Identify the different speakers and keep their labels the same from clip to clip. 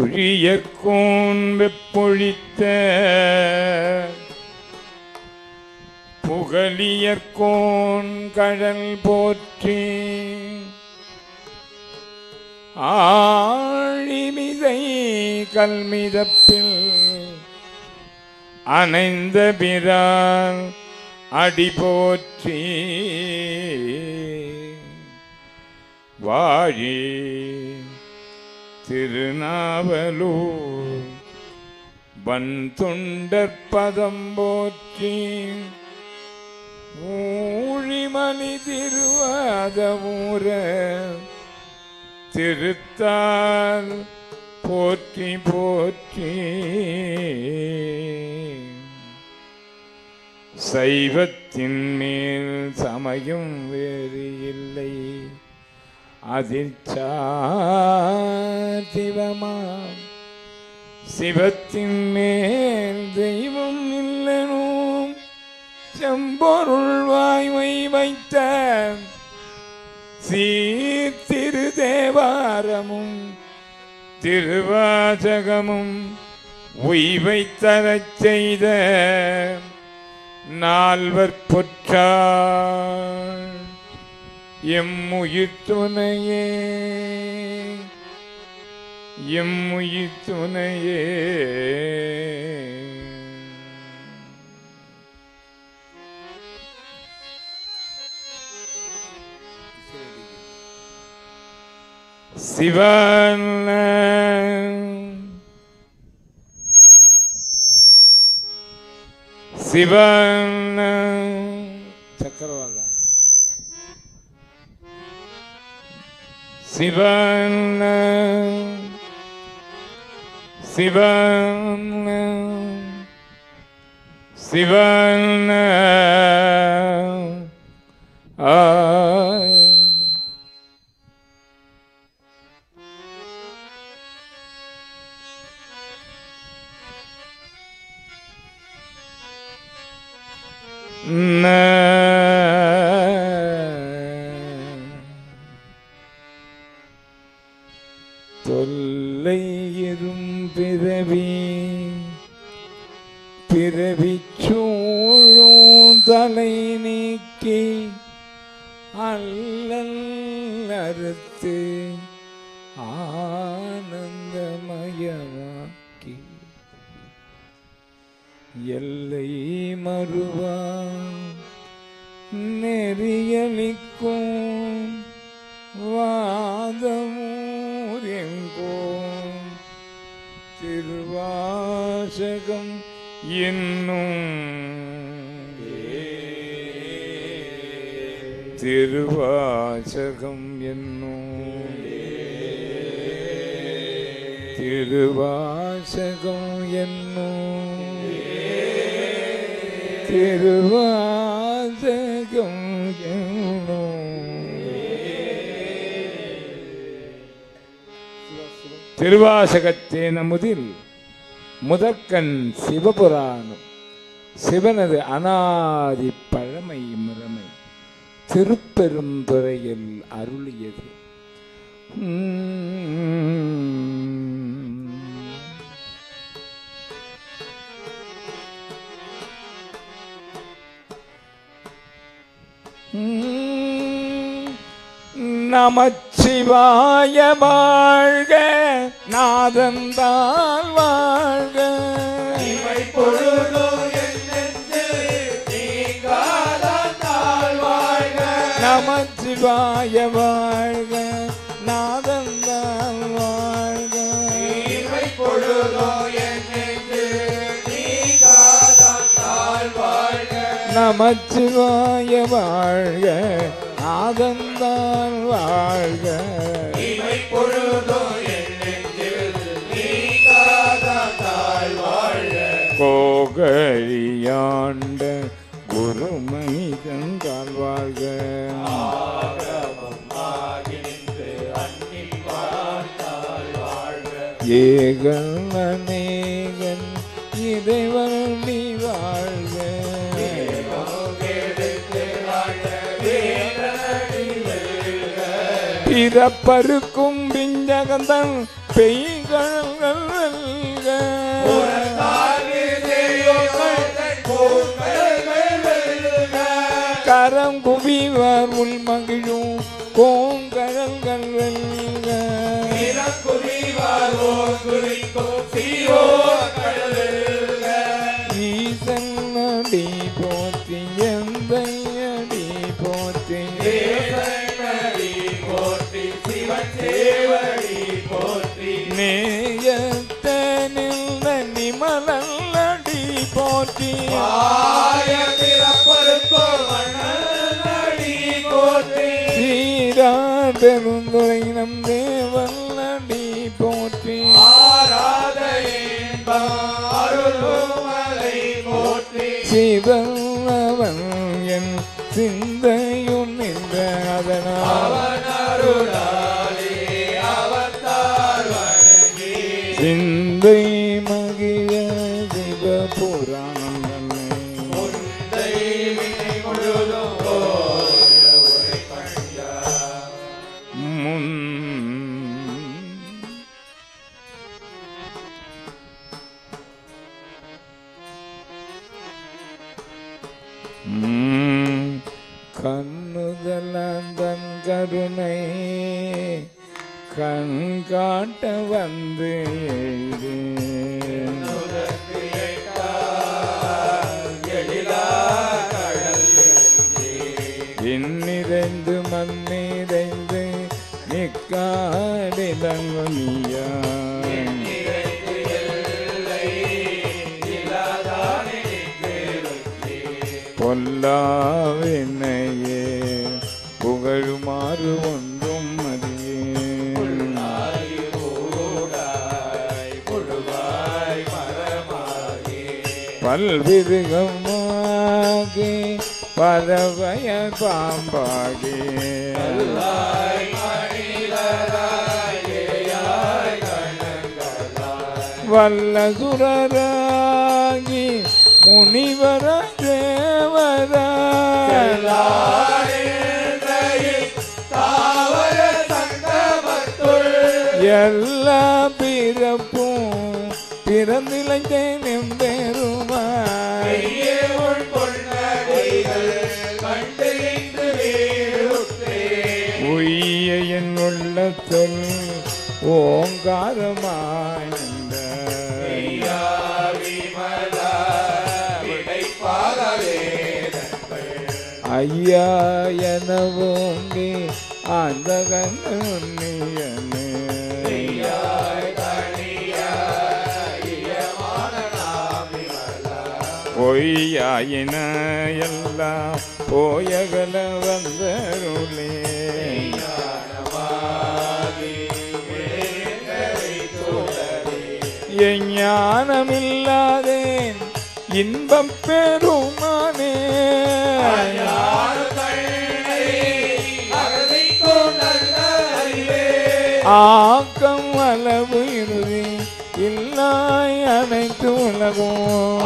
Speaker 1: புழியற்கோன் வெப்பொழித்த புகழியற்கோன் கடல் போற்றி ஆழிமிதை கல்மிதப்பில் அணைந்த பிரான் அடி போற்றி வாழி திருநாவலூர் வன் தொண்டற்பதம் போற்றி ஊழிமணி திருவாதமூர திருத்தால் போற்றி போற்றி சைவத்தின் மேல் சமயம் வேறு இல்லை அதில் சாதிவமாம் சிவத்தின் மேல் தெய்வம் இல்லனும் செம்பொருள் வாய்மை வைத்த சீர்திரு தேவாரமும் திருவாசகமும் உய்வை தரச் செய்த நால்வர் பொற்றாள் எம்முயிர் துணையே எம்முயிர் துணையே சிவன சிவன சக்கரவாகம் சிவன சிவன சிவன ஆ தொல்லை எறும் பிறவி பிறவி சூழும் தலை நீக்கி அல்லல் அறுத்து ஆனந்தமயமாக்கி எல்லை மறுவா நெறியளிக்கும் வாதமூர் எங்கோம் திருவாசகம் என்னும் திருவாசகம் என்னும் திருவாசகம் என்னும் திருவாசகம் திருவாசகத்தே நமுதில் முதற்கண் சிவபுராணம் சிவனது அனாதி பழமை முறைமை திருப்பெருந்துறையில் அருளியது உம். உம். நமச்சிவாய வாழ்க நாதந்தால் வாழ்க நமச்சிவாய வாழ்க நாதந்தால் வாழ்க நமச்சிவாய வாழ்க நாதந்தால் வாழ்க கோகழியாண்ட குரு மனிதங்கால் வாழ்க ஏகன் அநேகன் இறைவன் நீ வாழ்க பிறப்பருக்கும் பிஞ்சகந்தன் பெய் பூங்கழல்கள் வெல்க கரம் குவிவார் உள் மகிழும் பூங்கழல்கள் வெல்க ஈசன் அடி போற்றி எந்த அடி போற்றி நேயத்தனில் நிமலல் அடி போற்றி சீரார் பெருந்துரை நம் தேவல் அடி போற்றி சிவன் என் சிந்தையுன் நின்ற அதனால் சிந்தை மகிழ சிவ புராணம் முன் ம், கண்ணுதலந்தன் கருணை கண் காட்ட வந்து எய்து. விண்ணிறைந்து மண்ணிறைந்து நிக்காடிதங்கொலியா பொல்லாவினையே புகழுமாறு ஒன்றும் அறியேன் பல்விருகமாகி பறவைய பாம்பாகி வல்லசுரராகி முனிவர தேவர எல்லா பிறப்பும் பிறந்திலைந்தேன் எம்பெருமாய் உய்ய என் உள்ள சொல் ஓங்காரமாய் நின்ற ஐயா என ஓங்கி அந்த கண்ணியனே பொய்யாயின எல்லாம் போயகல வந்தருளே ஞானமில்லாதேன் இன்பம் பெருமானே ஆக்கம் அளவு இறுதி இல்லாய் அனைத்து உலகும்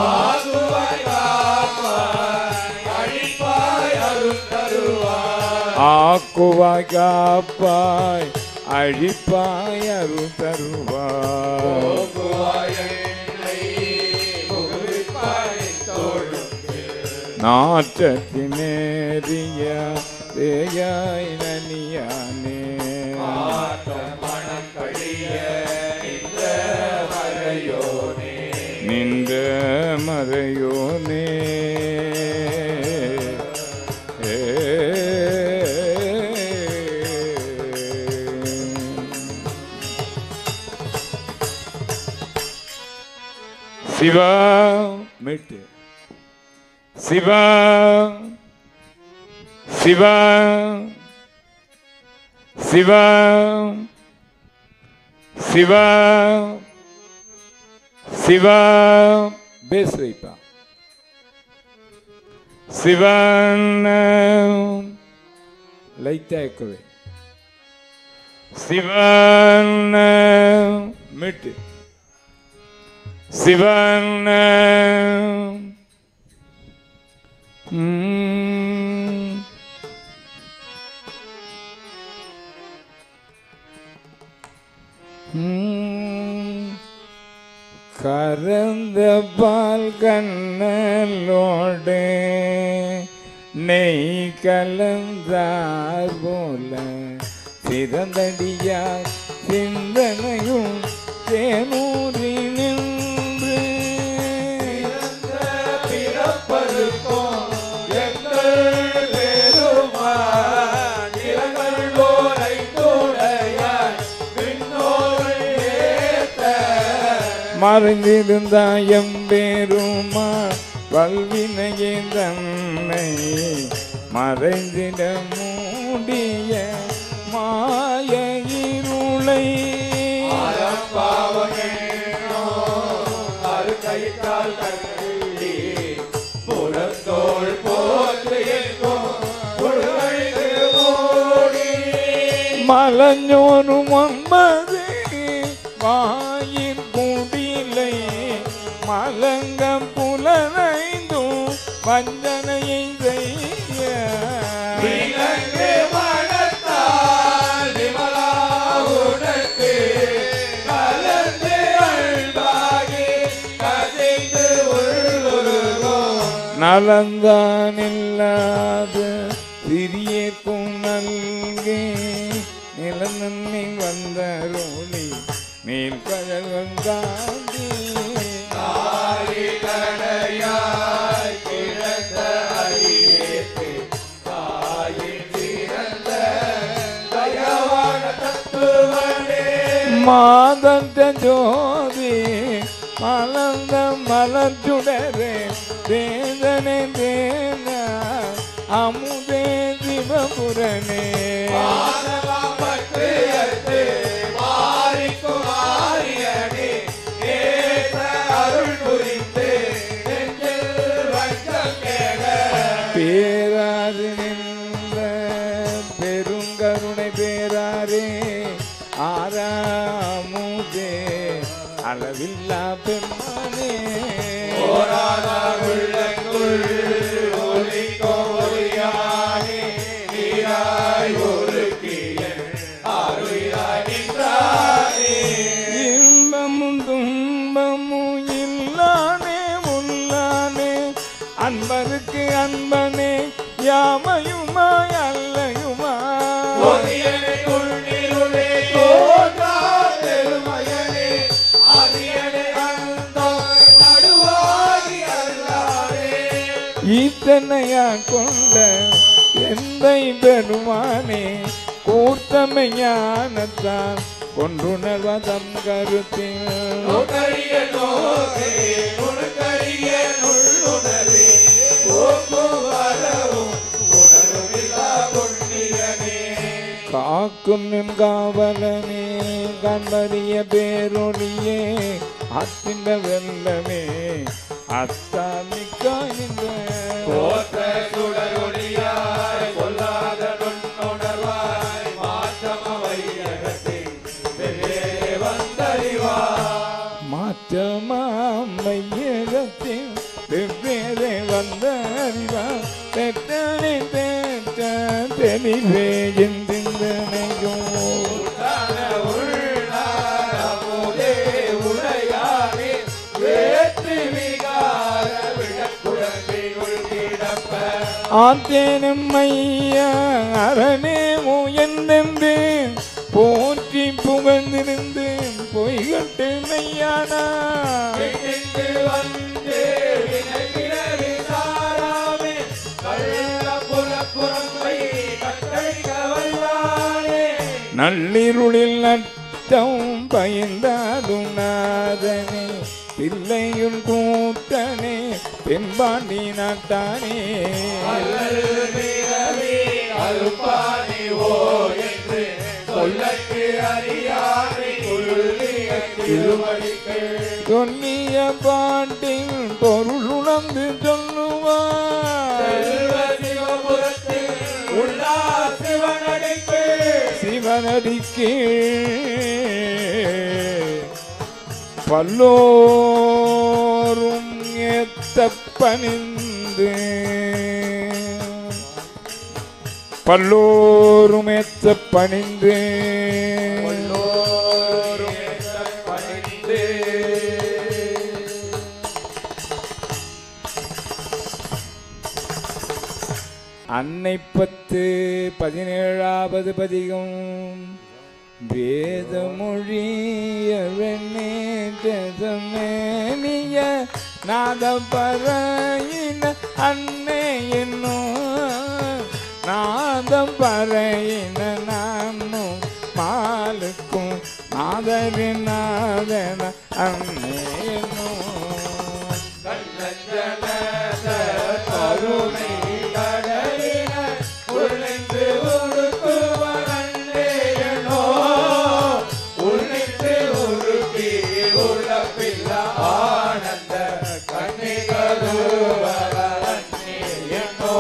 Speaker 1: ஆக்குவாய் காப்பாய் அழிப்பாய் அருள் தருவாய் நாற்றத்தினேறிய தேயாய் நனியானே நின்ற மறையோனே ஏ. சிவா மெட்டு சிவா சிவா சிவா சிவா சிவா பேஸ் வைப்பா சிவன் லைட்டா ఎక్కువే சிவன் மிட்டு சிவன் ம். ம். கறந்த பால் கண்ணலோடு நெய் கலந்தார் போல சிறந்தடியார் சிந்தனையும் தேனூரி நின்று
Speaker 2: பிறப்பருக்கும் எங்கள் பெருமான் இரங்கள் ஓரை துணையாய் விண்ணோரை ஏத்த
Speaker 1: மறைந்திருந்த எம்பேருமா பல்வினையே தன்னை மறைந்திட மூடிய மாய இருளை
Speaker 2: பாவமேனோ அரு கைத்தால் கண்ணி புறத்தோள் போற்று எங்கும் புழுவைது மூடி
Speaker 1: மலஞ்சோறும் ஒன்பது வாயின் குடிலை மலங்கம் புலனைந்தும் வஞ்சனையை செய்ய
Speaker 2: விலங்கு மனத்தால் விமலா உனக்கு கலந்து அல்பாகி கதைந்து உள்ளுருகும்
Speaker 1: நலந்தான் இல்லாத சிறியக்கும் நல்கே நிலநன்மை வந்தருளி மேல் கழகம் காந்தி
Speaker 2: ஆரி கடையாய் கிடந்த அடியேற்கு தாயின் சிறந்த தயவான தத்துவனே
Speaker 1: மாதந்த ஜோதி மலர்ந்த மலர்ச்சுடரே வேதனை தேன அமுதே சிவபுரனே
Speaker 2: மாதவப்பட்டு அத்து மாறிக்கும் மாறியடி நேச அருள் புரிந்து நெஞ்சில் வஞ்சம் கேட
Speaker 1: பேராது நின்ற பெருங்கருணை பேராரே ஆறாமுதே அளவில்லா பெருமானே
Speaker 2: போராத உள்ளங்குள் ஒலிக்கோ ஒளியானே நீராய் ஒருக்கிய அருளாய் நின்றானே
Speaker 1: இன்பமும் துன்பமும் இல்லானே உள்ளானே அன்பருக்கு அன்பனே யாமையுமாய் அல்லையுமா
Speaker 2: ஒதியனே உள்நிருளே தோன்றா பெருமயனே அதியனே அந்தம் நடுவாகி அல்லாரே
Speaker 1: ஈத்தனையா கொண்ட எந்தை பெருமானே கூர்த்தமை ஞானத்தான் கொன்றுணர்வதம் கருத்தில்
Speaker 2: நோக்கரிய நோக்கே நுணுக்கரிய நுள்ளுணரே போக்கும் வரவும் உணர்வில்லா புண்ணியனே
Speaker 1: காக்கும் நின் காவலனே கண்பறிய பேரொழியே அத்திந்த வெள்ளமே அத்தாமிக்காய்ந்த
Speaker 2: போற்ற சுடரொளியாய் பொல்லாத நுண்ணுணர்வாய் மாற்றம வையகத்தின் வெவ்வே வந்தறிவாய்
Speaker 1: மாற்றமாமையகத்தில் வெவ்வேறு வந்த அறிவா பெற்றனை பெற்ற தெளிவே என் சிந்தனையும்
Speaker 2: உண்டான உள்ளார் அமுதே உடையானே வேற்று விகார விளக்குழம்பினுள் கிடப்ப
Speaker 1: ஆத்தேனும் ஐயா அரணே முயன்றென்று போற்றி புகழ்ந்திருந்து பொய்கட்டு மெய்யானா
Speaker 2: விண்ணிற்கு வந்து வினைகிழவி சாராமே கள்ள புறப்புறம்பை கட்டழிக்க வல்லானே
Speaker 1: நள்ளிருளில் நட்டம் பயந்தாடும் நாதனே பிள்ளையுள் கூத்தனே தென்பாண்டி நாட்டானே
Speaker 2: அல்லல் மிகவே அருப்பானி ஓ என்று சொல்லற்கு அறியாமை கொள்ளிய திருவடிகள்
Speaker 1: சொல்லிய பாட்டில் பொருள் உணர்ந்து சொல்லுவார்
Speaker 2: செல்வ சிவபுரத்தில் உள்ளா சிவனடிக்கு
Speaker 1: சிவனடிக்கு பல்லோரும் ஏத்த பணிந்து பல்லோரும் ஏத்த பணிந்து
Speaker 2: எல்லோரும் பணிந்து
Speaker 1: அன்னை பத்து பதினேழாவது பதிகம் வேதமொழியவனேற்றமேனிய நாதபரையின அன்னை என்னும் நாதம் பறையின நானும் மாலுக்கும் நாதரின் நாதன அன்னை என்னும்
Speaker 2: கருணை கடலின உள்ளின்று உருக்குவர் அன்னேயனோ உள்ளின்று உருக்கி உழப்பில்ல ஆனந்த கண்ணிகருவர் அன்னேயனோ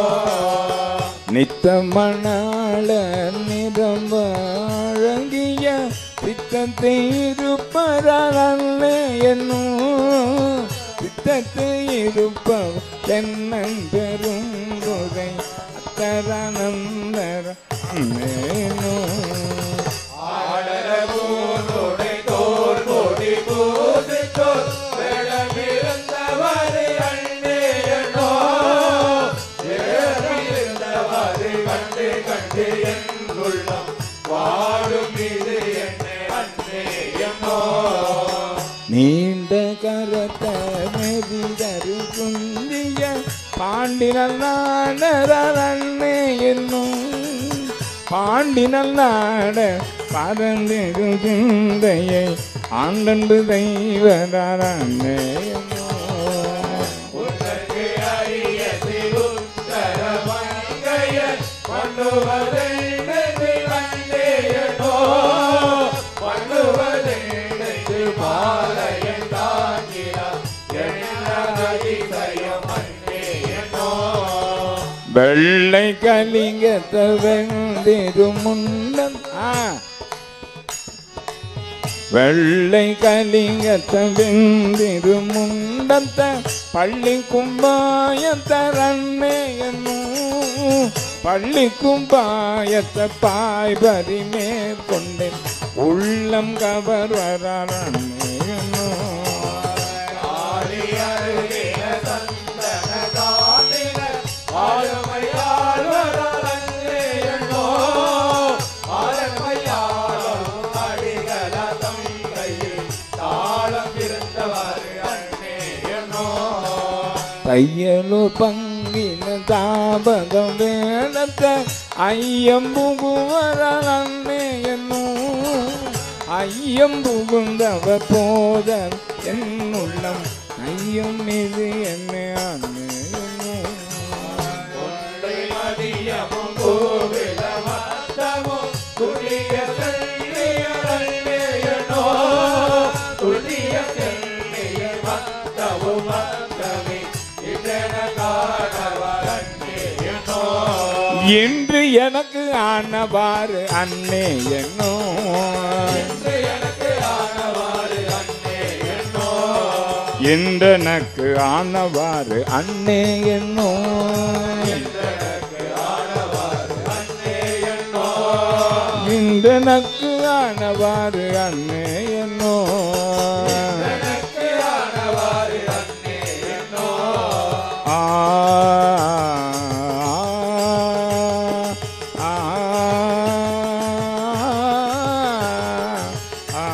Speaker 1: நித்தமணாள நிறம் வழங்கிய சித்தத்தை இருப்பரல்லே என்னும் சித்தத்தை இருப்பவ தென்னன் பெரும் குறை அத்தரானந்தர
Speaker 2: ஆடரபூனுடை தோல் கொடி பூசித்தோல் வேடமிருந்தவர் அன்னேயனோ வேடமிருந்தவர் கண்டு கண்டு என் உள்ளம் வாடும் இது என்ன அன்னேயனோ
Speaker 1: நீண்ட கரத்த நெறிதரு குந்திய பாண்டினல் நாடரே என்னும் பாண்டினல் நாட பரந்திரு சிந்தையை ஆண்டன்பு தெய்வரே
Speaker 2: உனக்கு அரிய சிறுத்தர மங்கையன் பண்ணுவதென்று வந்தேயனோ பண்ணுவதென்று பாலையன் தாங்கிரா என்ன அதிசயம் அன்னேயனோ
Speaker 1: வெள்ளை கலிங்கத்த வெந்திரு முன்னம் ஆ வெள்ளை கலிங்கத்த வெந்திரு முண்டத்த பள்ளி கும்பாயத்தரண்ணே என்னும் பள்ளி கும்பாயத்த பாய் பறி மேற்கொண்டேன் உள்ளம் கவர் வரண்ணே என்னும்
Speaker 2: ஆடி அருகின சந்தன காதின ஆளுமையால் வரலங்கேயனோ ஆளுமையாலும் அடிகள தங்கையில் தாளம் இருந்தவர் அன்னேயனோ
Speaker 1: தையலூர் பங்கின தாபதம் வேடத்த ஐயம் புகுவரே என்னும் ஐயம் புகுந்தவ போதர் என் உள்ளம் ஐயம் மீது என்ன
Speaker 2: கொண்டை மதியமும் கோவில மத்தமும் துணிய செல்லியர் அன்னேயனோ துணிய செல்லியர் மத்தமும் மத்தமே இதன காணவர் அன்னேயனோ
Speaker 1: என்று எனக்கு ஆனவாறு அன்னே என்னோ
Speaker 2: என்று எனக்கு ஆனவாறு அன்னேயனோ
Speaker 1: என்றெனக்கு ஆனவாறு அன்னே என்னோ
Speaker 2: எனக்கு ஆனவாறு அன்னேயனோ
Speaker 1: இன்றெனக்கு ஆனவாறு அன்னே என்னோ
Speaker 2: எனக்கு ஆனவாறு அன்னேயனோ
Speaker 1: ஆ ஆ ஆ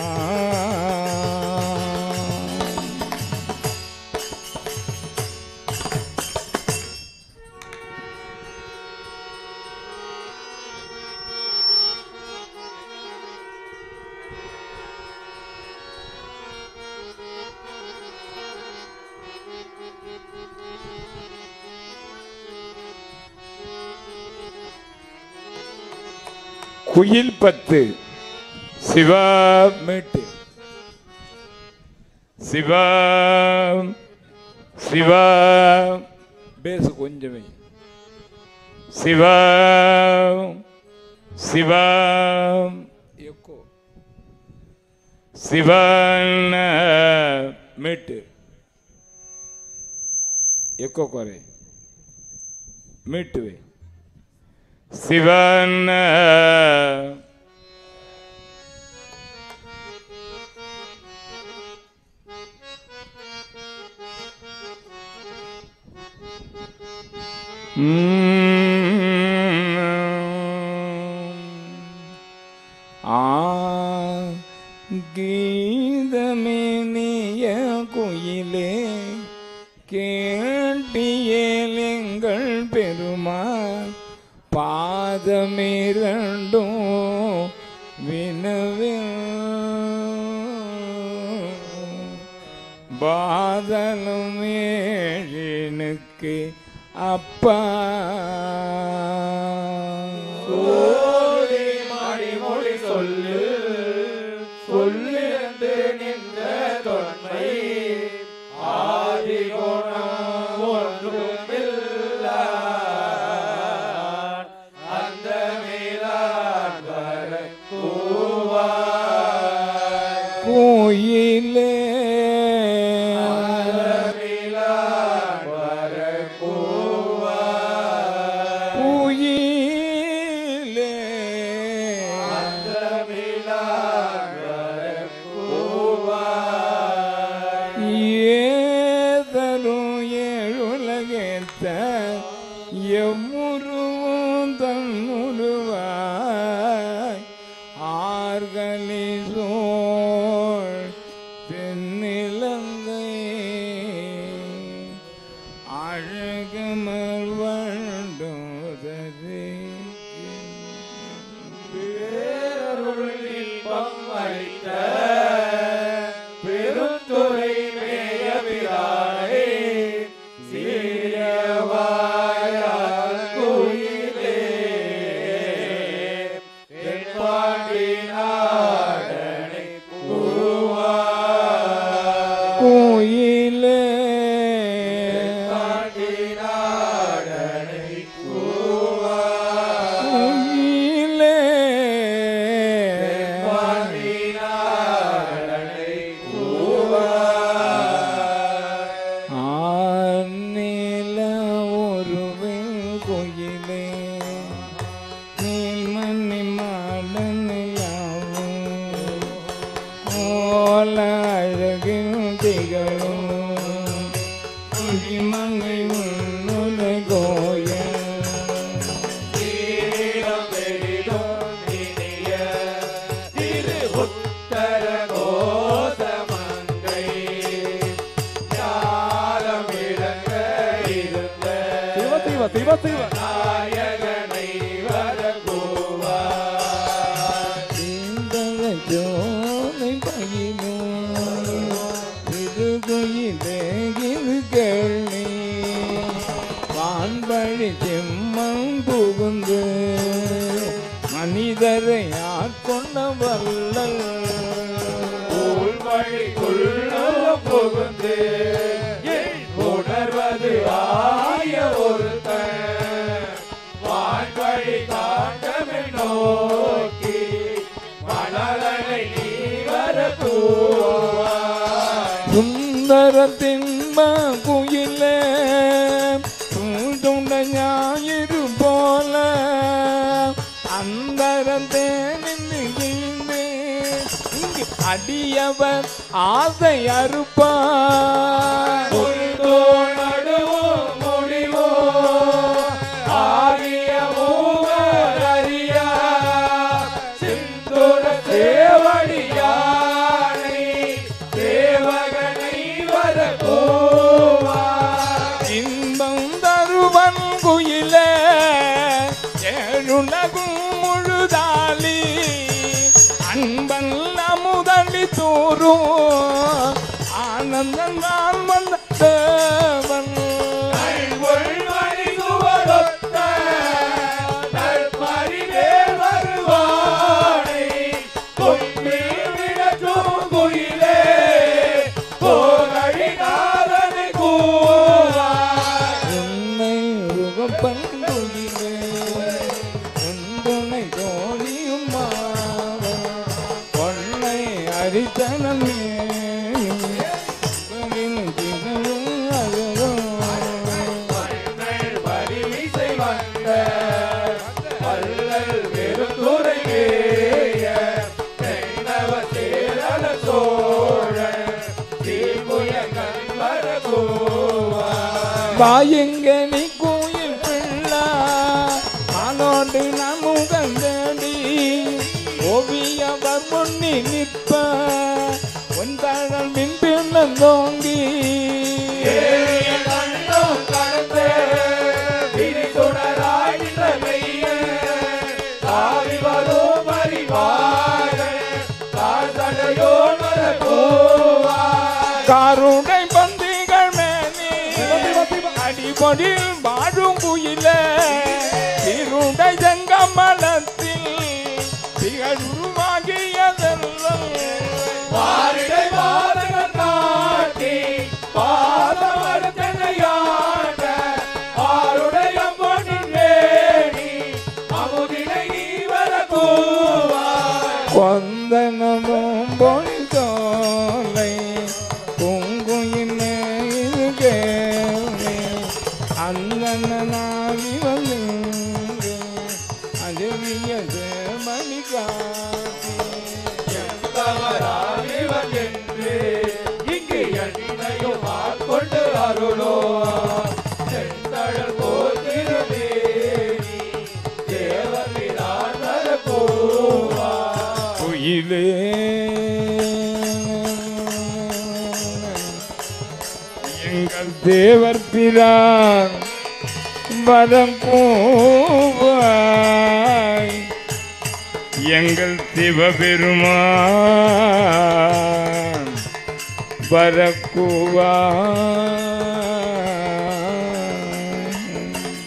Speaker 1: குயில் பத்து சிவா மீட்டு சிவா சிவா பேசு கொஞ்சமே சிவா சிவா எக்கோ சிவன் மீட்டு எக்கோ குறை மீட்டுவே சிவன் Mm. கீதமேனிய குயிலே கேட்டியேல் எங்கள் பெருமா பாதமிரண்டும் வினவில் பாதலும் ஏழினுக்கு அப்பா
Speaker 2: சோதி மணிமொழி சொல்லு சொல்லிருந்து நின்ற தொன்மை ஆதி குணம் ஒன்றுமில்ல அந்த மேலான் வர கூவாய்
Speaker 1: கோயிலே
Speaker 2: அந்த மேலான் வர கூவாய்
Speaker 1: கோயிலே
Speaker 2: அந்த மேலான் வர கூவாய்
Speaker 1: ஏதரும் ஏழுலகேத்த எம்முருவும் தன்முருவாய் ஆர்களி சோழ் தென்னிலங்கை அழகமர் வண்டுதரே
Speaker 2: பேரருளில் பங்களித்த பெருந்துறை மேய பிரானே சீரியவாயால் கோயிலே தென்பாண்டி நாடனை கூவாய்
Speaker 1: கோயிலே
Speaker 2: பாண்டி நாடனை கூவாய்
Speaker 1: கோயிலே
Speaker 2: பாண்டி நாடனை கூவாய்
Speaker 1: ஆநில ஒருவன் கோயிலே நீல்மணி மாடனிலாவும் ஓல அழகில் திகழும் குடிமங்கை உன்னுல கோய
Speaker 2: தீரம் பெரிதும் இனிய திரு உத்தர கோசமங்கை ஞானம் விளங்க இருந்த நாயகனை வரக்கூவாய்
Speaker 1: தீந்தர ஜோலை பயிலும் திருகுயிலே இருகள்ளி வான்பழி செம்மம் புகுந்து மனிதரை ஆட்கொண்ட வல்லல்
Speaker 2: உள்வழிக்குள்ள புகுந்து என் உணர்வது ஆய ஒருத்தன் வான்வழி தாண்டமை நோக்கி மணலனை நீ வரக்கூவாய்
Speaker 1: சுந்தர தின்ப குயிலே துண்ட ஞாயிறு போல அந்தரத்தே நின்று இங்கு அடியவர் ஆசை அறுப்பார்
Speaker 2: முழுதோ நடுவோ முடிவோ ஆகிய மூவர் அறியா சிந்துர சேவடியானை தேவகனை வரக்கூவாய்
Speaker 1: இன்பம் தருவன் குயிலே ஏழுலகும் முழுதாளி அன்பன் அமுதளி தோறும் ஆனந்தம் நான் வந்த தேவன்
Speaker 2: நல்வழிமணி சுவடொத்த நற்பறிவேல் வருவானை பொன்னில் விளக்கும் குயிலே போகழிநாதனை கூவாய்
Speaker 1: உன்னை உகப்பன் குயிலே உன்னை தோழியும் மாவன் பொன்னை அரித்தனமே திகழும் அழகும்
Speaker 2: மன்னல் வலிமிசை வந்த வள்ளல் வெறுத்துறை மேய தென்னவ சேரல சோழன் தீமுயங்கன் வரக்கூவாய்
Speaker 1: வாயுங்கனி கோயில் பிள்ளை ஆனோண்டு நமுகந்தடி ஓவியவர் முன்னி நிற்ப சிறந்தோங்கி
Speaker 2: ஏறிய கண்டம் கடந்து விரிசுடராய் நின்ற மெய்ய தாவி வரும் பரிவார காசடையோ மரபூவாய்
Speaker 1: கருணை பந்திகள் மேனி அடிபடில் வாழும் குயில திருடை செங்கமலத்தில் திகழுருவாகியதெல்லாம்
Speaker 2: பாரிடை பாதகம் காட்டி பாதமரத்தனையாண்ட ஆருடைய பொன்னின் வேணி அமுதினை ஈவர கூவாய்
Speaker 1: கொந்தனமும் பொய்தோலை குங்குயின இது கேள்வி அந்தனாகி வந்து அஜவியது மணி காட்டி
Speaker 2: தவறாகிவன் என்று இங்கு என்னையும் ஆட்கொண்டு அருளோ செந்தழல் போத்திருந்தேனி தேவபிரான் வரப்போவா
Speaker 1: குயிலே எங்கள் தேவர் பிரான் வரம் பூவாய் எங்கள் சிவபெருமான் வரக்குவாய்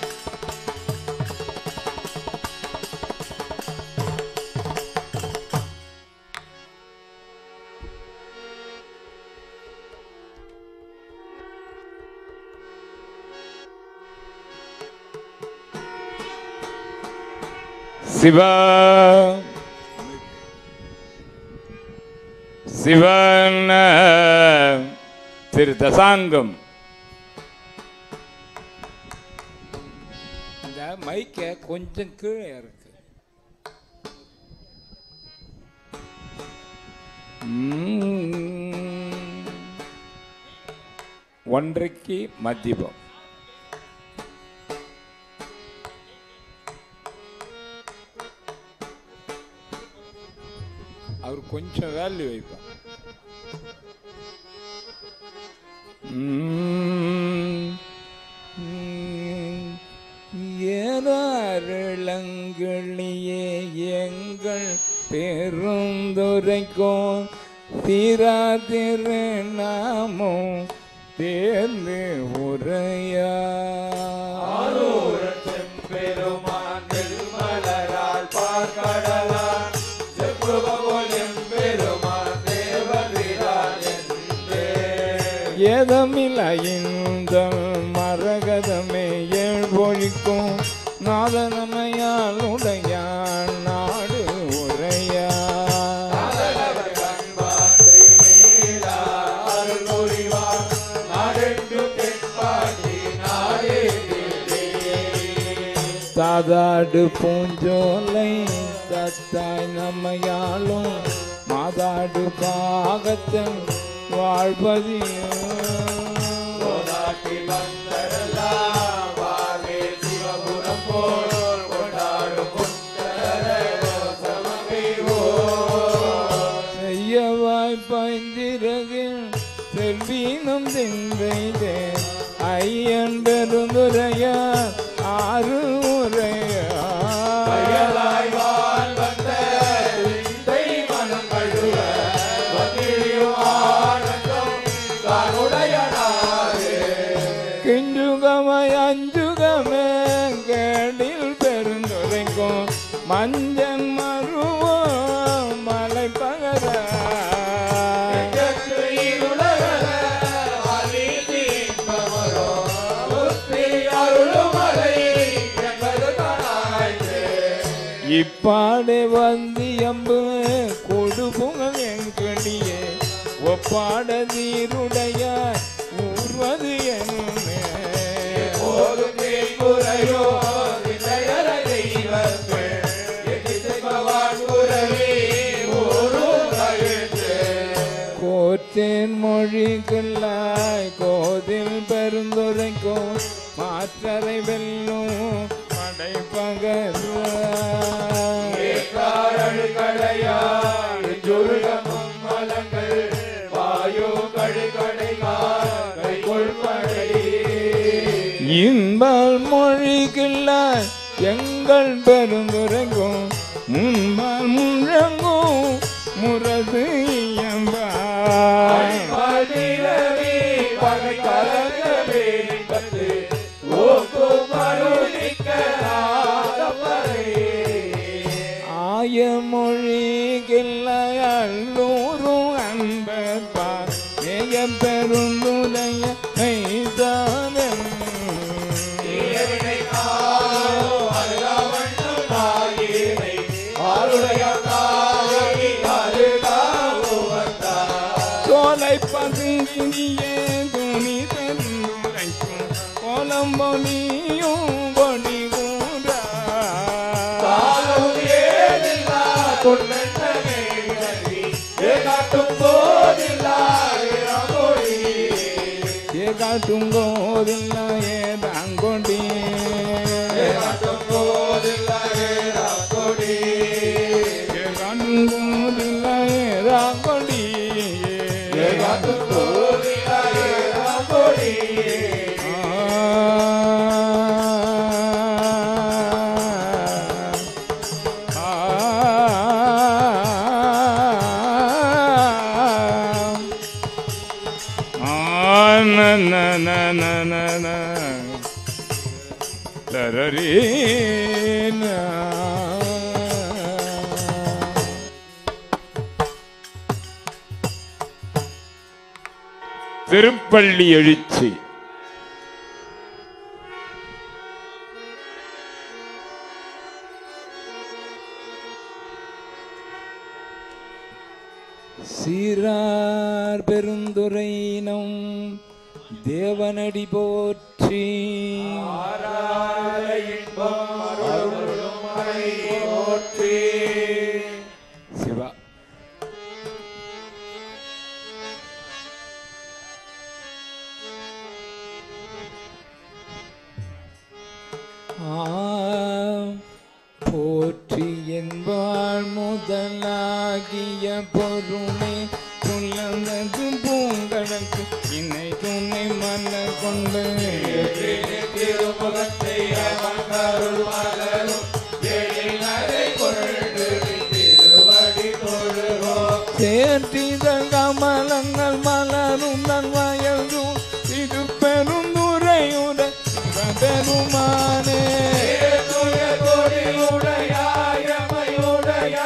Speaker 1: சிவா சிவன் திரு தசாங்கம் இந்த மைக்க கொஞ்சம் கீழே இருக்கு ம். ஒன்றைக்கு மத்தியமம் அவர் கொஞ்சம் வேல்யூ வைப்பார் ம். ம். ஏறாருளங்களியே எங்கள் பெருந்துரைக்கும் திராதிரு நாமும் தேர்ந்து உரையா
Speaker 2: பெருமான் மலரால் பார்க்கடலான் செப்புகோல் எம்பெருமான் தேவபிரான் என்றே
Speaker 1: ஏதமில்லைந்த மரகதமே ஏழ்வொழிக்கும் நாதனமையால் உடையான் நாடு உரையா
Speaker 2: அதலவர் கண்பாட்டு மேலா அருள் புரிவார் நாடெங்கும் தென்பாண்டி நாடே
Speaker 1: தாதாடு பூஞ்சோலை தத்தாய் நம்மையாளும் மாதாடு பாகத்தன் வாழ்வதியும்
Speaker 2: நாட்டி வந்தரெல்லாம் வாவே சிவபுரம் போல் கொண்டாடும் புத்தர சமமிவோ
Speaker 1: செய்ய வாய்ப்பாய்ந்திரகில் செல்வீனம் தின்றைதே ஐயன் பெருந்துரையா ஆறு உரையா
Speaker 2: அயலாய் வாழ் வந்த விந்தை மனம் கழுவ வந்திழியும் ஆனந்தம் தானுடையனாரே
Speaker 1: கிஞ்சுகமாய் அஞ்சுகமே கேடில் பெருந்துரைக்கும் மஞ்சன் மருவம் மலை பகர
Speaker 2: எங்கட்கு இருளகல அலீதி இன்பமரோ புத்தி அருளுமலை என்பது தானாய்த்தே
Speaker 1: இப்பாடே வந்து எம்பு கொடுபுகழ் எங்கடியே ஒப்பாட நீருடைய ஊர்வது என்ன
Speaker 2: போதும் குறையோ விதையற தெய்வங்கள் எதிசை பவான் குரவி ஊரும் கழித்து
Speaker 1: கோற்றேன் மொழிகளாய் கோதில் பெருந்துரைக்கும் மாற்றரை வெல்லும் படைப்பகர்
Speaker 2: காரழு கடையாள் ஜுருகமும் மலங்கள் வாயு கழு
Speaker 1: இன்பல் மொழிகில்ல எங்கள் பெருந்துரைக்கும் முன்பால் முழங்கும் முரசு இயம்பாய்
Speaker 2: மதிரவி பகை கலங்கவே கத்து ஓக்கும் அருளிக்கராதவரே
Speaker 1: ஆய மொழிகில்ல அல்லூரும் அன்பர் மேய பெருந்துரைய மெய்தானம்
Speaker 2: தீயவினை காலோ அருகாவண்ணம் தாயினை ஆருடைய தாயி அருகாவுவத்தா
Speaker 1: சோலை பசியே துணி தன்னுரைக்கும் கோலம் பொலியும் பொடி கூடா
Speaker 2: காலம் ஏதில்லா பொன்னே கல்வி ஏகாட்டும் போதில்லா இளங்கொடி
Speaker 1: காட்டும் போதில்ல ஏதாங்கொண்டி
Speaker 2: ஏகாட்டும் போதில்லா இளங்கொடி
Speaker 1: காட்டும் போதில்ல ஏதாங்கொண்டி
Speaker 2: ஏகாட்டும் போதில்லா இளங்கொடி
Speaker 1: திருப்பள்ளி எழுச்சி சீரார் பெருந்துரையினம் தேவனடி போற்றி
Speaker 2: ஆராய இன்பம் அருளும் மழை போற்றி
Speaker 1: சிவா ஆம், போற்றி என்பாள் முதலாகிய பொருளை புலந்தது பூங்கடக்கு இன்னை துணை மலர் கொண்டு
Speaker 2: திருமுகத்தை அமர்ந்தருள் மலரும் எழிலரை கொண்டு திருவடி தொழுவோம்
Speaker 1: சேற்றித கமலங்கள் மலரும் தன் வயதும் இது பெருந்துரையுடன் பெருமானே
Speaker 2: ஏதுய கொடி உடையாயமையுடைய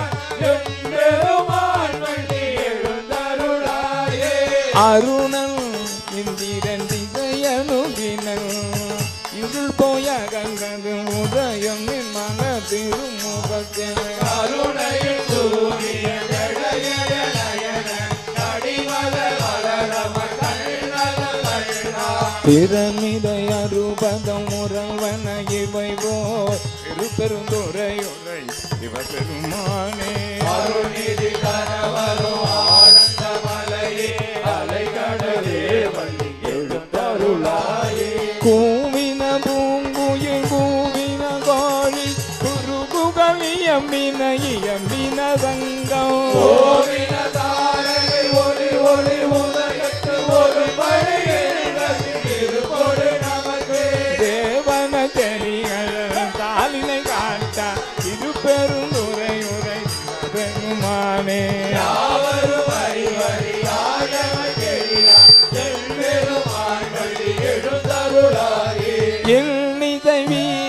Speaker 2: எம்பெருமான் வண்டி எழுந்தருளாயே
Speaker 1: அருணன் இந்திரன் திசையனுகினன் இருள் போய கங்கது உதயம் நின் மன திருமுகத்தின
Speaker 2: கருணையில் சூரிய ஜடயன நயன கடிமல வளரம கண்ணல கண்ணா
Speaker 1: திறமிதை அறுபதம் முரல்வன இவை போர் திருப்பெருந்துரையுரை இவ பெருமானே
Speaker 2: அருணிதி கரவரும் ஆனந்த மலையே அலைகடலே வள்ளி எழுந்தருளாயே
Speaker 1: கூவின பூங்குயில் கூவின கோழி குருகுகள் இயம்பின இயம்பின சங்கம்
Speaker 2: கோவில தாரகை ஒளி ஒளி உதயத்து ஒரு பழியில் திருப்பொடு நமக்கு
Speaker 1: தேவன செடிகள் தாளினை காட்டா இது பெருந்துரை உரை பெருமானே
Speaker 2: யாவரும் வரி வரியாயமை கெழியா எம்பெருமான் வள்ளி எழுந்தருளாயே
Speaker 1: எண்ணிதை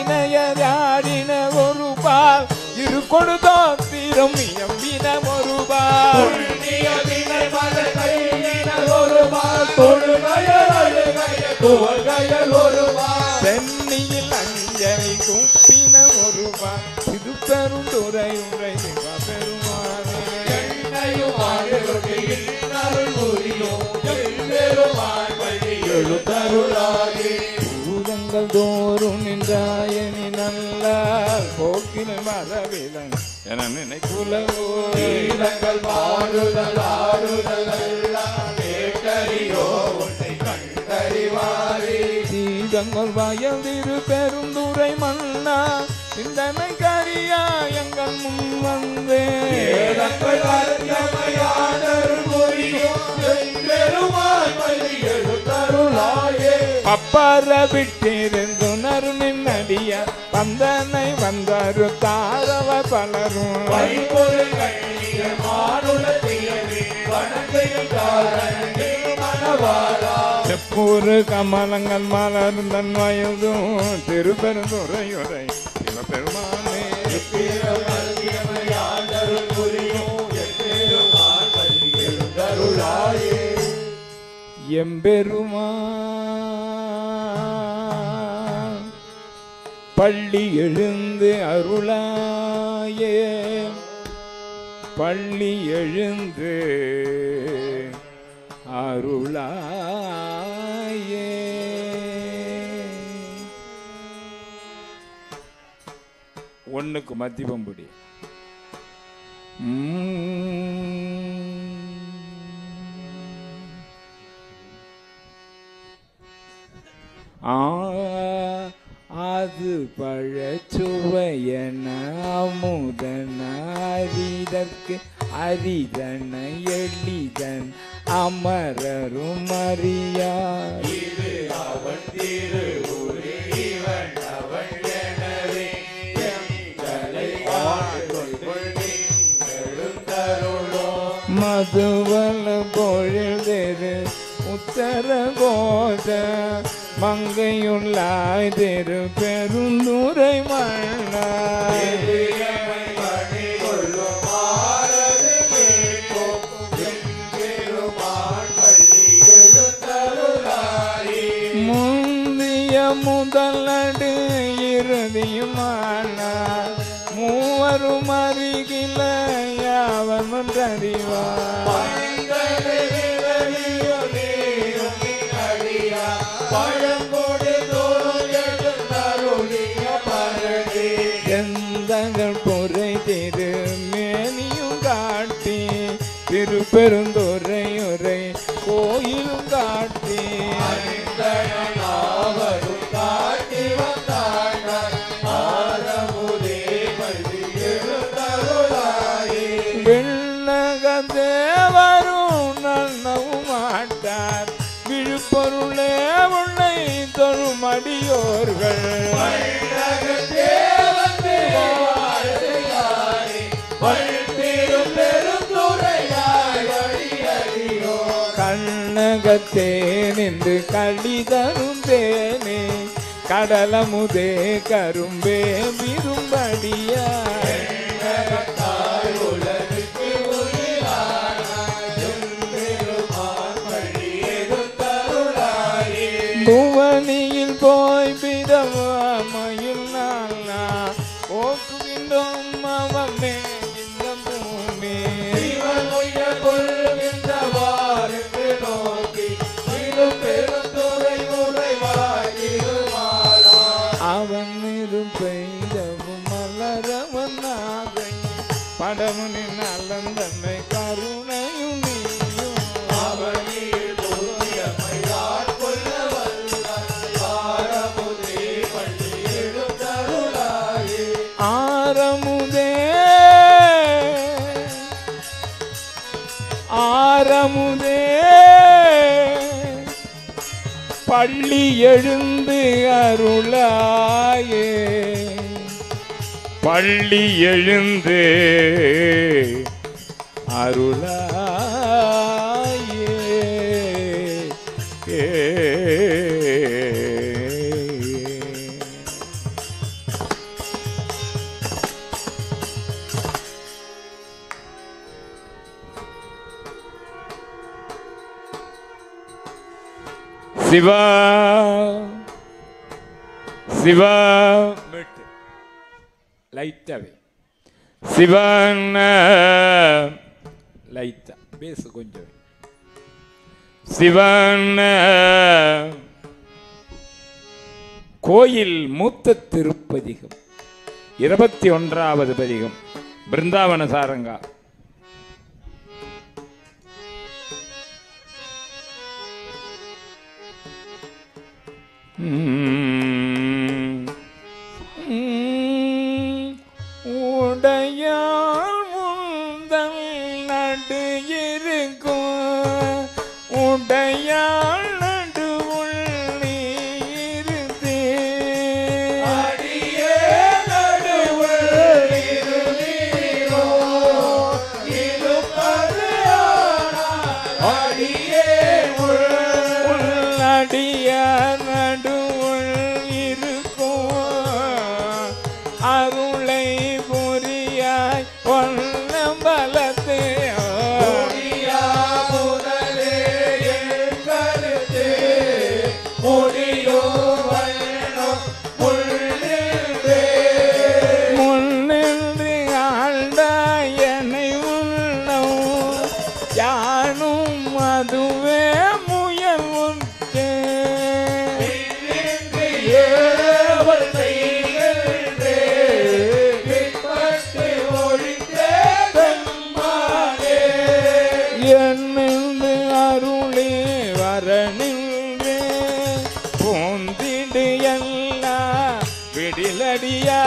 Speaker 1: வீணையாடின ஒரு பால் இரு கொடுத்தோத்திரம் இயம்பின ஒரு பால்
Speaker 2: புண்ணிய வினை மலை கையினர் ஒரு மால் தொழுகையல் அழுகைய துவகையல் ஒரு மால்
Speaker 1: சென்னியில் அஞ்சலி குப்பின ஒரு பால் இது பெருந்துரை உரை சிவ பெருமானே
Speaker 2: எண்ணையும் ஆடுகொண்டு இன்னருள் புரியும் எம்பெருமான் வள்ளி எழுந்தருளாயே
Speaker 1: பூதங்கள் தோறும் நின்றாயனி நல்ல போக்கின மரவிலன் என நினைக்குலவோ
Speaker 2: சீலங்கள் பாடுதல் ஆடுதல் எல்லாம் கேட்டறியோ உன்னை கண்டறிவாரே
Speaker 1: சீதங்கள் வயதிரு பெருந்துரை மன்னா சிந்தனை கரியா எங்கள் முன் வந்தே
Speaker 2: வேதங்கள் அருமையானருள் புரியும் எம்பெருமான் வள்ளி எழுந்தருளாயே
Speaker 1: பப்பர விட்டிருந்துணரு நின்னடிய வந்தனை வந்தாரு தாரவ பலரும்
Speaker 2: பைப்பொருள்கள் நீங்கள் மானுட தீயவே வணங்கையில் காரணே மனவாரா
Speaker 1: செப்பூரு கமலங்கள் மலர்ந்தன் வயதும் திருப்பெருந்துறையுரை சிவபெருமானே
Speaker 2: ஆண்டருள் புரியும் எப்பெருமான் பள்ளி எழுந்தருளாயே
Speaker 1: எம்பெருமான் பள்ளி எழுந்து அருளாயே பள்ளி எழுந்து அருளாயே ஒண்ணுக்கு மத்தியமம் பிடி ஆ அது பழச்சுவையன அமுதன அரிதற்கு அரிதன எளிதன் அமரரும் அறியார்
Speaker 2: அவன் திரு ஊரே இவன் அவன் எனவே எங்களை ஆட்கொள் எழுந்தருளோ
Speaker 1: மதுவல பொழுதெரு உத்தர கோத மங்கையுள்ளாய் தெரு பெருந்துரை மன்னாய்
Speaker 2: எமை பணி கொள்ளும் ஆரது கேட்போம் என் பெருமான் பள்ளி எழுந்தருளாயே
Speaker 1: முந்திய முதலடு இறுதியுமானார் மூவரும் அருகில யாவன் ஒன்றறிவார்
Speaker 2: பழங்களை விரலியும் நீரும் அடியா பழங்கொடி தோறும் எழுந்தருளிய பரடே
Speaker 1: எந்தங்கள் பொறை திரு மேனியும் காட்டி திருப்பெருந்துறையுரை கோயிலும் காட்டி
Speaker 2: ஆவரும் காட்டி வந்தாண்டார் ஆரமுதே பள்ளி எழுந்தருளாயே
Speaker 1: விண்ணக தேவரும் நன்னவும் மாட்டார் விழுப்பொருளே உன்னை தொழுமடியோர்கள்
Speaker 2: பழகத்தே வந்து வாழ்க்கையாரே பழுத்தீரும் பெருந்துரையாய் வழியறியோ
Speaker 1: கண்ணகத்தே நின்று களிதரும் தேனே கடலமுதே கரும்பே விரும்படியாய்
Speaker 2: தாய் உலகுக்கு உயிரானாய் எம்பெருமான் வழி எழுந்தருளாயே
Speaker 1: புவனியில் போய் பிதவாமையில் நாளா ஓக்குகின்றோம் அவமே இந்த பூமி
Speaker 2: இவன் உய்ய கொள்கின்றவாருக்கு நோக்கி இரு பெருந்துரை உரைவாய் திருமாலா
Speaker 1: அவன் இரு பெய்தவும் மலரவன் நாகை படமுனின் அலந்தன்னை கருணையும் நீயும்
Speaker 2: அவனில் புதியமையார் கொல்ல வல்லார் ஆரமுதே பள்ளி எழுந்தருளாயே
Speaker 1: ஆரமுதே ஆரமுதே பள்ளி எழுந்து அருளாயே பள்ளி எழுந்து அருளாயே ஏ சிவா சிவா லைட்டாவே சிவன லைட்டா பேசு கொஞ்சம் சிவன கோயில் மூத்த திருப்பதிகம் இருபத்தி ஒன்றாவது பதிகம் பிருந்தாவன சாரங்கா உம். உம். உடையாள் முந்தல் நடு இருக்கும் உடையாள் நடு உள்ளி உள்ளடிய நடுவுள் இருக்கும் அருளை புரியாய் பொன்னம்பலத்தே முன்னின்று ஆண்டாய் என்னை உள்ளம் யானும் அதுவே முயல் உற்றே என்னின்று அருளே வரணின்றே போந்திடு எல்லா விடிலடியா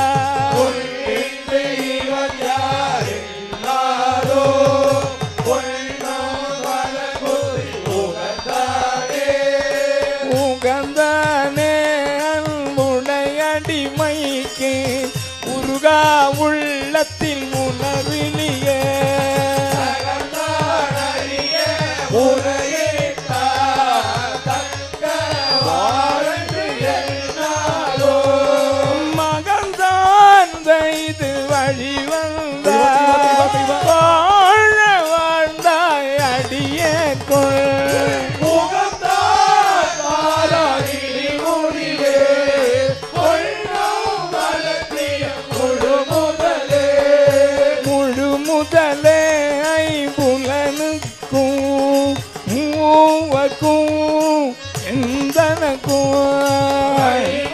Speaker 1: உகந்தானே அன்புடையடிமைக்கு உருகா உள்ளத்தில் உணர்விலியே மகன்தான் செய்து வழி வந்தாய் வாழ வாழ்ந்தாய் அடியே கொள் முழு முதலே ஐம்புலனுக்கும் மூவக்கும் எந்தனக்கும்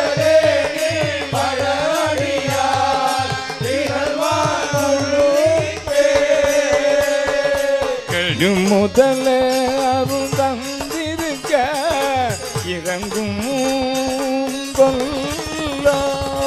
Speaker 1: கெடு முதலே அருள் தந்திருக்க இறங்கும் கொல்லோ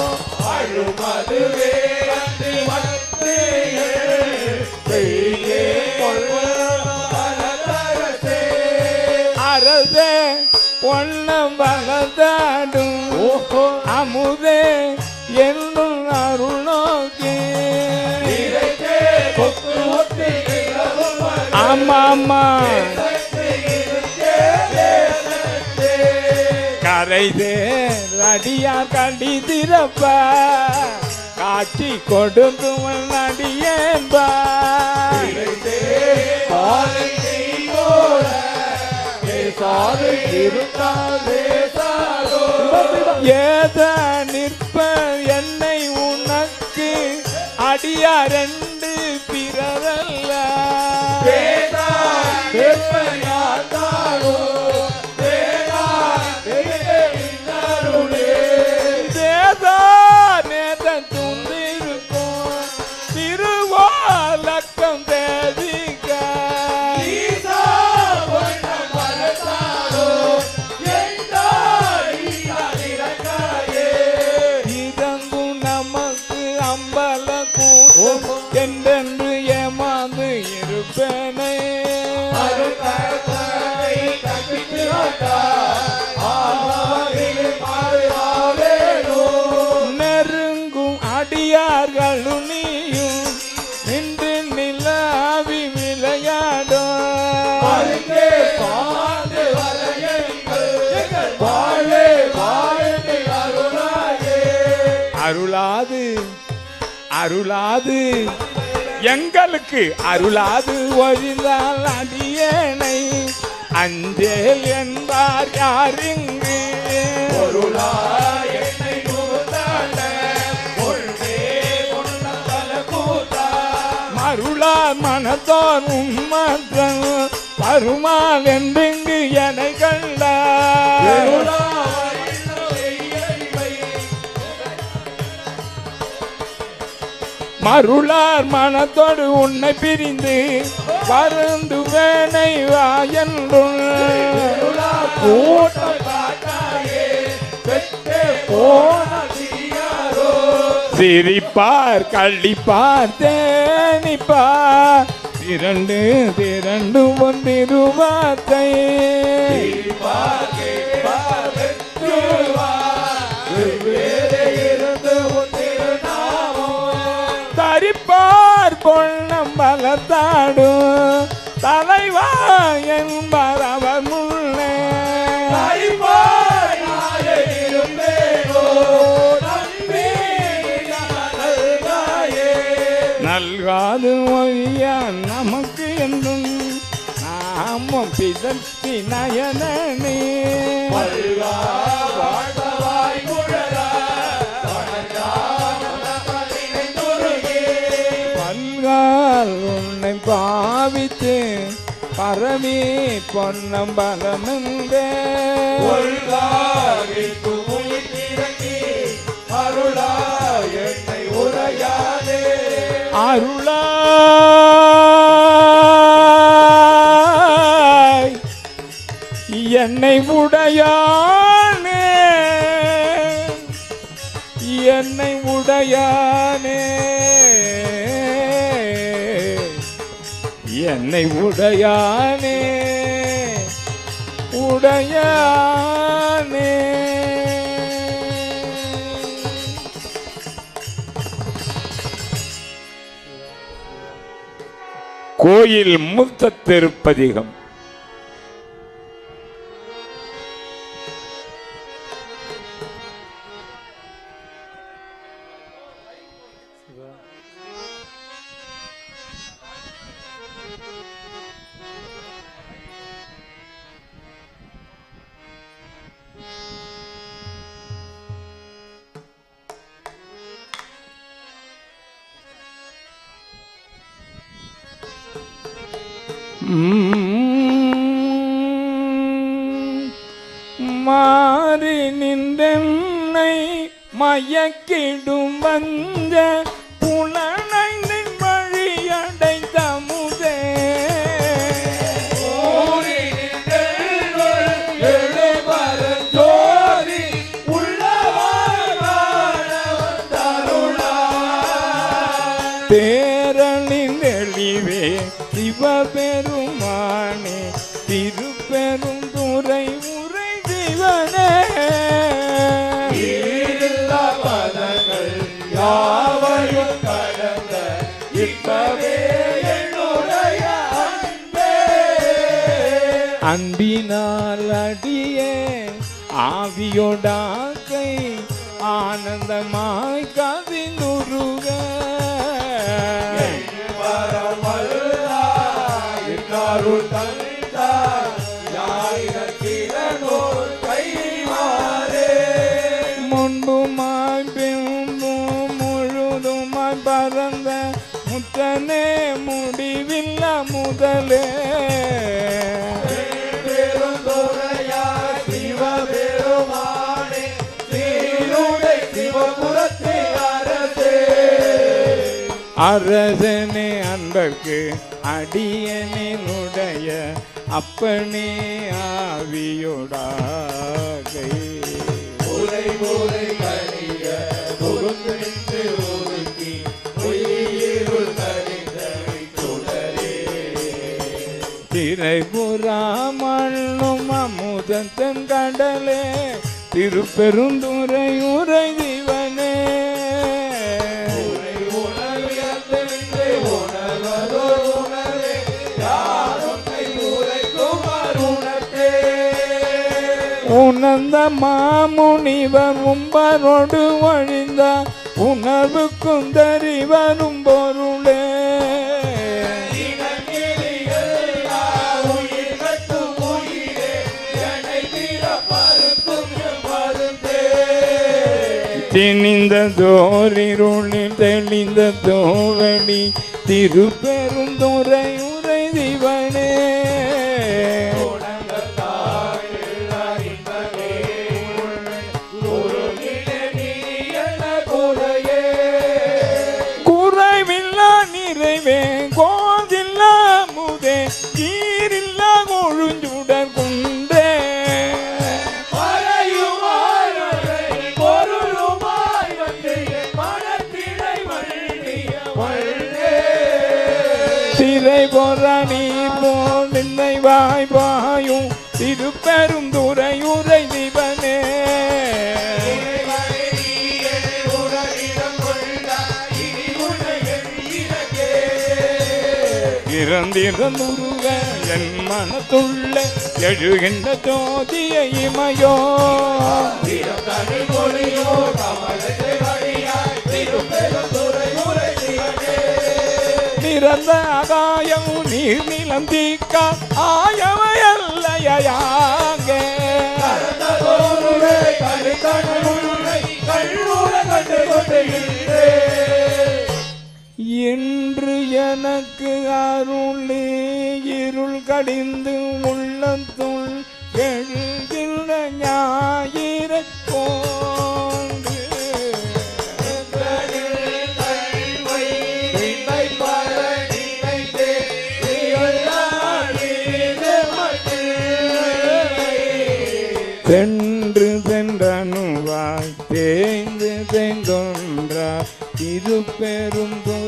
Speaker 1: அரசே பொன்னம் பகதாடும் அமுதே என்னும் அருள் நோக்கி ஆமா ஆமா கரைதே ரடியா கடி திறப்ப காட்சி கொடுக்கும் அடியேன்பா ஏத நிற்ப என்னை உனக்கு அடியா ரெண்டு பிறரல்ல தேதா நேத துந்திருக்கும் திருவாலக்கம் தேதிக்க இதங்கும் நமக்கு அம்பல கூட்டம் என்றென்று ஏமாந்து இருப்பேனே நெருங்கும் அடியார்களும் நீயும் நின்று நிலாவி விளையாடும் அருளாது அருளாது எங்களுக்கு அருளாது ஒழிந்தால் அடியேனை அஞ்சேல் என்பார் யாரிங்கு மருளார் மனத்தோர் உம்மத்தன் பருமால் என்றிங்கு என கண்டார் மருளார் மனத்தோடு உன்னை பிரிந்து வருந்துவேனை வா என்றும் சிரிப்பார் கள்ளிப்பார் தேனிப்பார் திரண்டு திரண்டு ஒன்றிருவாத்தை தரிப்பார் பொன்னம் பலத்தாடும் தலைவா என்பார் அவர் முன்னே
Speaker 2: தாய்ப்பாய் நாளை இருப்பேனோ நம்பி நல்காயே
Speaker 1: நல்காது ஒழியா நமக்கு என்றும் நாமும் பிதற்றி நயனே
Speaker 2: மல்கா வாழ்வாய் குழலா தனஞ்சானே துருகே
Speaker 1: பல்கால் உன்னை பாவித்து பரவி பொன்னம்பலமென்றே
Speaker 2: ஒழுகாவிற்கு உயிர்த்திறங்கி அருளா என்னை உரையாதே
Speaker 1: அருளாய் என்னை உடையானே என்னை உடையானே என்னை உடையானே உடையானே கோயில் மூத்த திருப்பதிகம் மாறி நின்றென்னை மயக்கிடும் வந்த புலனைந்தின் வழியடைந்த முதே
Speaker 2: ஜோதி உள்ளவாய் தருளா
Speaker 1: பேரனின் தெளிவே சிவபெருமானே திருப்பெரும் துறை உரை சிவனே
Speaker 2: ஈரில்லா பதங்கள் யாவையும் கடந்த இப்பவே என்னுடைய அன்பே
Speaker 1: அன்பினால் அடியே ஆவியோடாக்கை ஆனந்தமாய் கவிந்துருக
Speaker 2: வரமல்லா இன்னாருள் தந்தார் யாயிரத்திரனோர் கைமாறே
Speaker 1: முன்புமாய் பின்பும் முழுதுமாய் பறந்த முத்தனே முடிவில்ல முதலே
Speaker 2: பெருந்துரையா சிவபெருமானே சீருடை சிவபுரத்தை அரசே
Speaker 1: அரசனே அன்பர்க்கு அடியனினுடைய அப்பனே ஆவியோடாகை
Speaker 2: முறை முறை கணிய பொருந்து நின்று ஒதுக்கி பொய்யிருள் கணிந்த சுடரே
Speaker 1: திரைபுறாமண்ணும் அமுதத்தன் கடலே திருப்பெருந்துரை உரை திவனே
Speaker 2: உரை உணர்வியந்து நின்று உணர்வதோர் உணர்வே யாரும் கை உரைக்கும் அருணத்தே
Speaker 1: உணர்ந்த மாமுனிவர் உம்பரோடு ஒழிந்த உணர்வுக்கும் தறி வரும் பொருளே திணிந்த தோரிருளில் தெளிந்த தோவழி திருப்பெருந்துரை உரை திவனே குறைவில்லா நிறைவே கோதில்லா முதே கீரில்லா கொழுஞ்சுடர் குன்றே திரை பொற நீர் போல் நின்னை வாய் பாயும் திருப்பெரும் துறையுரை திவனே இறந்திறந்துருக என் மனத்துள்ள எழுகின்ற ஜோதியை இமையோ
Speaker 2: தனி மொழியோ கமலத்தை வழியாய் திருப்பெரும் துறையுரை சிவனே
Speaker 1: நிறந்த ஆகாயம் நீர் நிலந்திக்க ஆயவையல்லையாங்கே
Speaker 2: கருத்ததோருளே கருத்தனுள்ளை கண்ணூர கண்டு கொண்டுகின்றே
Speaker 1: என்று எனக்கு அருளே இருள் கடிந்து உள்ளத்துள் எழுகின்ற ஞாயிறு போன்று சென்று சென்றனுவாய் தேய்ந்து தேய்ந்தொன்றா இது பெரும்